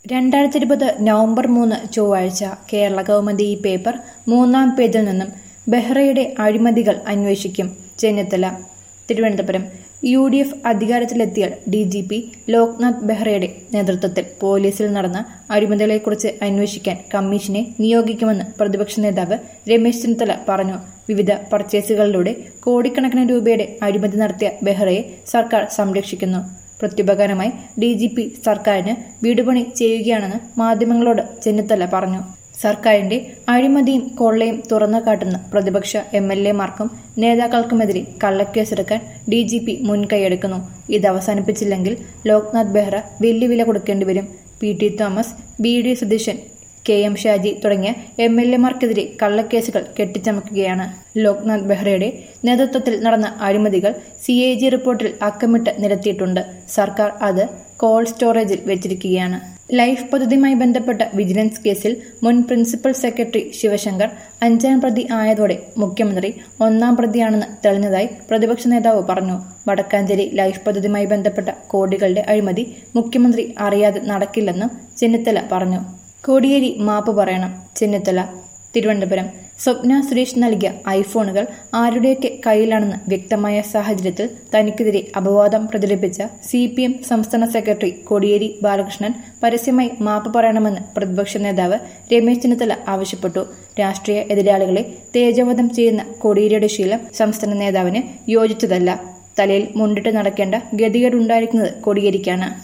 രണ്ടായിരത്തി ഇരുപത് നവംബർ മൂന്ന് ചൊവ്വാഴ്ച കേരള കൗമുദി ഈ പേപ്പർ മൂന്നാം പേജിൽ നിന്നും ബെഹ്റയുടെ അഴിമതികൾ അന്വേഷിക്കും Chennithala Thiruvananthapuram U D F അധികാരത്തിലെത്തിയാൽ ഡി ജി പി ലോക്നാഥ് ബെഹ്റയുടെ നേതൃത്വത്തിൽ പോലീസിൽ നടന്ന അഴിമതികളെക്കുറിച്ച് അന്വേഷിക്കാൻ കമ്മീഷനെ നിയോഗിക്കുമെന്ന് പ്രതിപക്ഷ നേതാവ് രമേശ് ചെന്നിത്തല പറഞ്ഞു വിവിധ പർച്ചേസുകളിലൂടെ കോടിക്കണക്കിന് രൂപയുടെ അഴിമതി നടത്തിയ ബെഹ്റയെ സർക്കാർ സംരക്ഷിക്കുന്നു പ്രത്യുപകാരമായി ഡി ജി പി സർക്കാരിന് വീടുപണി ചെയ്യുകയാണെന്ന് മാധ്യമങ്ങളോട് ചെന്നിത്തല പറഞ്ഞു സർക്കാരിന്റെ അഴിമതിയും കൊള്ളയും തുറന്നു കാട്ടുന്ന പ്രതിപക്ഷ എം എൽ എമാർക്കും നേതാക്കൾക്കുമെതിരെ കള്ളക്കേസെടുക്കാൻ ഡി ജി പി മുൻകൈയെടുക്കുന്നു ഇത് അവസാനിപ്പിച്ചില്ലെങ്കിൽ ലോക്നാഥ് ബെഹ്റ വെല്ലുവില കൊടുക്കേണ്ടി വരും P T Thomas B D Satheesan K M Shaji തുടങ്ങിയ എം എൽ എമാർക്കെതിരെ കള്ളക്കേസുകൾ കെട്ടിച്ചമക്കുകയാണ് ലോക്നാഥ് ബെഹ്റയുടെ നേതൃത്വത്തിൽ നടന്ന അഴിമതികൾ സി എ ജി റിപ്പോർട്ടിൽ അക്കമിട്ട് നിരത്തിയിട്ടുണ്ട് സർക്കാർ അത് കോൾഡ് സ്റ്റോറേജിൽ വെച്ചിരിക്കുകയാണ് ലൈഫ് പദ്ധതിയുമായി ബന്ധപ്പെട്ട വിജിലൻസ് കേസിൽ മുൻ പ്രിൻസിപ്പൽ സെക്രട്ടറി ശിവശങ്കർ അഞ്ചാം പ്രതി ആയതോടെ മുഖ്യമന്ത്രി ഒന്നാം പ്രതിയാണെന്ന് തെളിഞ്ഞതായി പ്രതിപക്ഷ നേതാവ് പറഞ്ഞു വടക്കാഞ്ചേരി ലൈഫ് പദ്ധതിയുമായി ബന്ധപ്പെട്ട കോടികളുടെ അഴിമതി മുഖ്യമന്ത്രി അറിയാതെ നടക്കില്ലെന്നും ചെന്നിത്തല പറഞ്ഞു കോടിയേരി മാപ്പ് പറയണം ചെന്നിത്തല തിരുവനന്തപുരം സ്വപ്ന സുരേഷ് നൽകിയ ഐഫോണുകൾ ആരുടെയൊക്കെ കയ്യിലാണെന്ന് വ്യക്തമായ സാഹചര്യത്തിൽ തനിക്കെതിരെ അപവാദം പ്രചരിപ്പിച്ച സി പി എം സംസ്ഥാന സെക്രട്ടറി കോടിയേരി ബാലകൃഷ്ണൻ പരസ്യമായി മാപ്പ് പറയണമെന്ന് പ്രതിപക്ഷ നേതാവ് രമേശ് ചെന്നിത്തല ആവശ്യപ്പെട്ടു രാഷ്ട്രീയ എതിരാളികളെ തേജവധം ചെയ്യുന്ന കോടിയേരിയുടെ ശീലം സംസ്ഥാന നേതാവിന് യോജിച്ചതല്ല തലയിൽ മുണ്ടിട്ട് നടക്കേണ്ട ഗതികേടുണ്ടായിരിക്കുന്നത് കോടിയേരിക്കാണ്